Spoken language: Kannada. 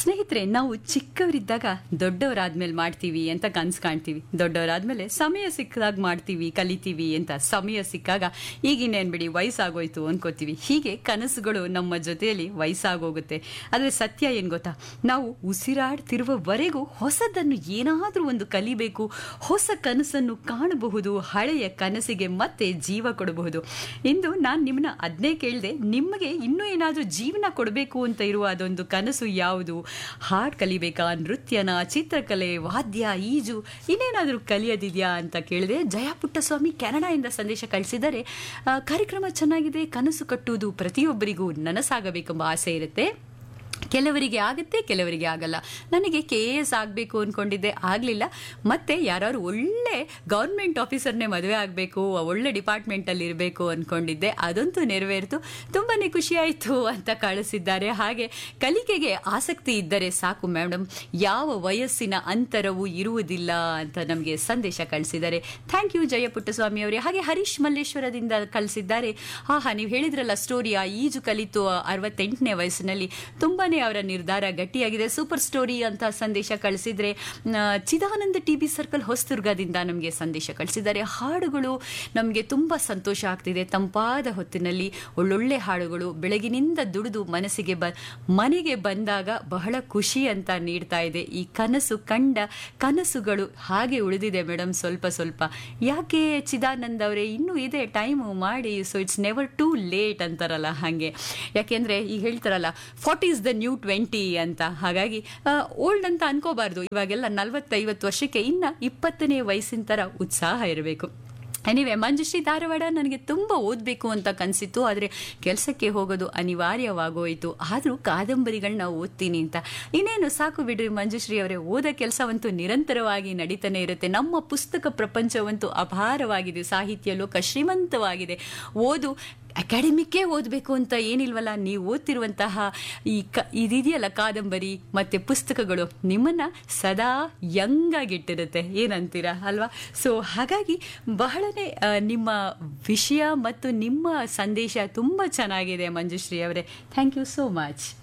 ಸ್ನೇಹಿತರೆ ನಾವು ಚಿಕ್ಕವರಿದ್ದಾಗ ದೊಡ್ಡವರಾದ್ಮೇಲೆ ಮಾಡ್ತೀವಿ ಅಂತ ಕನ್ಸು ಕಾಣ್ತೀವಿ ದೊಡ್ಡವರಾದ್ಮೇಲೆ ಸಮಯ ಸಿಕ್ಕಿದಾಗ ಮಾಡ್ತೀವಿ ಕಲಿತೀವಿ ಅಂತ ಸಮಯ ಸಿಕ್ಕಾಗ ಈಗಿನೇನ್ ಬಿಡಿ ವಯಸ್ಸಾಗೋಯ್ತು ಅನ್ಕೋತೀವಿ ಹೀಗೆ ಕನಸುಗಳು ನಮ್ಮ ಜೊತೆಯಲ್ಲಿ ವಯಸ್ಸಾಗೋಗುತ್ತೆ ಆದರೆ ಸತ್ಯ ಏನ್ ಗೊತ್ತಾ ನಾವು ಉಸಿರಾಡ್ತಿರುವವರೆಗೂ ಹೊಸದನ್ನು ಏನಾದರೂ ಒಂದು ಕಲಿಬೇಕು ಹೊಸ ಕನಸನ್ನು ಕಾಣಬಹುದು ಹಳೆಯ ಕನಸಿಗೆ ಮತ್ತೆ ಜೀವ ಕೊಡಬಹುದು ಇಂದು ನಾನು ನಿಮ್ಮನ್ನ ಅದನ್ನೇ ಕೇಳಿದೆ ನಿಮಗೆ ಇನ್ನೂ ಏನಾದರೂ ಜೀವನ ಕೊಡಬೇಕು ಅಂತ ಇರುವ ಅದೊಂದು ಕನಸು ಯಾವುದು ಹಾಡು ಕಲಿಬೇಕಾ ನೃತ್ಯನ ಚಿತ್ರಕಲೆ ವಾದ್ಯ ಈಜು ಇನ್ನೇನಾದರೂ ಕಲಿಯೋದಿದೆಯಾ ಅಂತ ಕೇಳಿದೆ ಜಯ ಪುಟ್ಟಸ್ವಾಮಿ ಕೆನಡಾಯಿಂದ ಸಂದೇಶ ಕಳಿಸಿದರೆ ಆ, ಕಾರ್ಯಕ್ರಮ ಚೆನ್ನಾಗಿದೆ ಕನಸು ಕಟ್ಟುವುದು ಪ್ರತಿಯೊಬ್ಬರಿಗೂ ನನಸಾಗಬೇಕೆಂಬ ಆಸೆ ಇರುತ್ತೆ ಕೆಲವರಿಗೆ ಆಗುತ್ತೆ ಕೆಲವರಿಗೆ ಆಗಲ್ಲ ನನಗೆ ಕೆ ಎ ಎಸ್ ಆಗಬೇಕು ಅಂದ್ಕೊಂಡಿದ್ದೆ ಆಗಲಿಲ್ಲ ಮತ್ತೆ ಯಾರು ಒಳ್ಳೆ ಗೌರ್ಮೆಂಟ್ ಆಫೀಸರ್ನೇ ಮದುವೆ ಆಗಬೇಕು ಒಳ್ಳೆ ಡಿಪಾರ್ಟ್ಮೆಂಟಲ್ಲಿ ಇರಬೇಕು ಅಂದ್ಕೊಂಡಿದ್ದೆ ಅದಂತೂ ನೆರವೇರಿತು ತುಂಬಾ ಖುಷಿ ಆಯಿತು ಅಂತ ಕಳಿಸಿದ್ದಾರೆ ಹಾಗೆ ಕಲಿಕೆಗೆ ಆಸಕ್ತಿ ಇದ್ದರೆ ಸಾಕು ಮೇಡಮ್ ಯಾವ ವಯಸ್ಸಿನ ಅಂತರವೂ ಇರುವುದಿಲ್ಲ ಅಂತ ನಮಗೆ ಸಂದೇಶ ಕಳಿಸಿದ್ದಾರೆ ಥ್ಯಾಂಕ್ ಯು ಜಯ ಪುಟ್ಟಸ್ವಾಮಿ ಅವರೇ ಹಾಗೆ ಹರೀಶ್ ಮಲ್ಲೇಶ್ವರದಿಂದ ಕಳಿಸಿದ್ದಾರೆ ಹಾ ಹಾ ನೀವು ಹೇಳಿದ್ರಲ್ಲ ಸ್ಟೋರಿ ಆ ಈಜು ಕಲಿತು ಅರವತ್ತೆಂಟನೇ ವಯಸ್ಸಿನಲ್ಲಿ ತುಂಬಾನೇ ಅವರ ನಿರ್ಧಾರ ಗಟ್ಟಿಯಾಗಿದೆ ಸೂಪರ್ ಸ್ಟೋರಿ ಅಂತ ಸಂದೇಶ ಕಳಿಸಿದ್ರೆ ಆ, ಚಿದಾನಂದ ಟಿ ಬಿ ಸರ್ಕಲ್ ಹೊಸದುರ್ಗದಿಂದ ನಮಗೆ ಸಂದೇಶ ಕಳಿಸಿದ್ದಾರೆ ಹಾಡುಗಳು ನಮಗೆ ತುಂಬ ಸಂತೋಷ ಆಗ್ತಿದೆ ತಂಪಾದ ಹೊತ್ತಿನಲ್ಲಿ ಒಳ್ಳೊಳ್ಳೆ ಹಾಡುಗಳು ಬೆಳಗಿನಿಂದ ದುಡಿದು ಮನಸ್ಸಿಗೆ ಬ ಮನೆಗೆ ಬಂದಾಗ ಬಹಳ ಖುಷಿ ಅಂತ ನೀಡ್ತಾ ಇದೆ ಈ ಕನಸು ಕಂಡ ಕನಸುಗಳು ಹಾಗೆ ಉಳಿದಿದೆ ಮೇಡಮ್ ಸ್ವಲ್ಪ ಸ್ವಲ್ಪ ಯಾಕೆ ಚಿದಾನಂದ್ ಅವರೇ ಇನ್ನೂ ಇದೆ ಟೈಮು ಮಾಡಿ so it's never too late ಅಂತಾರಲ್ಲ ಹಾಗೆ ಯಾಕೆಂದ್ರೆ ಈಗ ಹೇಳ್ತಾರಲ್ಲ forty is the new twenty ಅಂತ ಹಾಗಾಗಿ ಓಲ್ಡ್ ಅಂತ ಅನ್ಕೋಬಾರ್ದು ಇವಾಗೆಲ್ಲ ನಲ್ವತ್ತೈವತ್ತು ವರ್ಷಕ್ಕೆ ಇನ್ನ ಇಪ್ಪತ್ತನೇ ವಯಸ್ಸಿನ ತರ ಉತ್ಸಾಹ ಇರಬೇಕು ಎನಿವೆ ಮಂಜುಶ್ರೀ ಧಾರವಾಡ ನನಗೆ ತುಂಬ ಓದಬೇಕು ಅಂತ ಕನಸಿತ್ತು ಆದರೆ ಕೆಲಸಕ್ಕೆ ಹೋಗೋದು ಅನಿವಾರ್ಯವಾಗೋಯಿತು ಆದರೂ ಕಾದಂಬರಿಗಳನ್ನ ಓದ್ತೀನಿ ಅಂತ ಇನ್ನೇನು ಸಾಕು ಬಿಡ್ರಿ ಮಂಜುಶ್ರೀ ಅವರೇ ಓದೋ ಕೆಲಸವಂತೂ ನಿರಂತರವಾಗಿ ನಡೀತಾನೆ ಇರುತ್ತೆ ನಮ್ಮ ಪುಸ್ತಕ ಪ್ರಪಂಚವಂತೂ ಅಪಾರವಾಗಿದೆ ಸಾಹಿತ್ಯ ಲೋಕ ಶ್ರೀಮಂತವಾಗಿದೆ ಓದು ಅಕಾಡೆಮಿಕ್ಕೇ ಓದಬೇಕು ಅಂತ ಏನಿಲ್ವಲ್ಲ ನೀವು ಓದ್ತಿರುವಂತಹ ಈ ಕ ಇದಿದೆಯಲ್ಲ ಕಾದಂಬರಿ ಮತ್ತೆ ಪುಸ್ತಕಗಳು ನಿಮ್ಮನ್ನ ಸದಾ ಯಂಗ್ ಆಗಿಟ್ಟಿರುತ್ತೆ ಏನಂತೀರಾ ಅಲ್ವಾ ಸೊ ಹಾಗಾಗಿ ಬಹಳನೇ ಆ, ನಿಮ್ಮ ವಿಷಯ ಮತ್ತು ನಿಮ್ಮ ಸಂದೇಶ ತುಂಬ ಚೆನ್ನಾಗಿದೆ ಮಂಜುಶ್ರೀ ಅವರೇ ಥ್ಯಾಂಕ್ ಯು ಸೋ ಮಚ್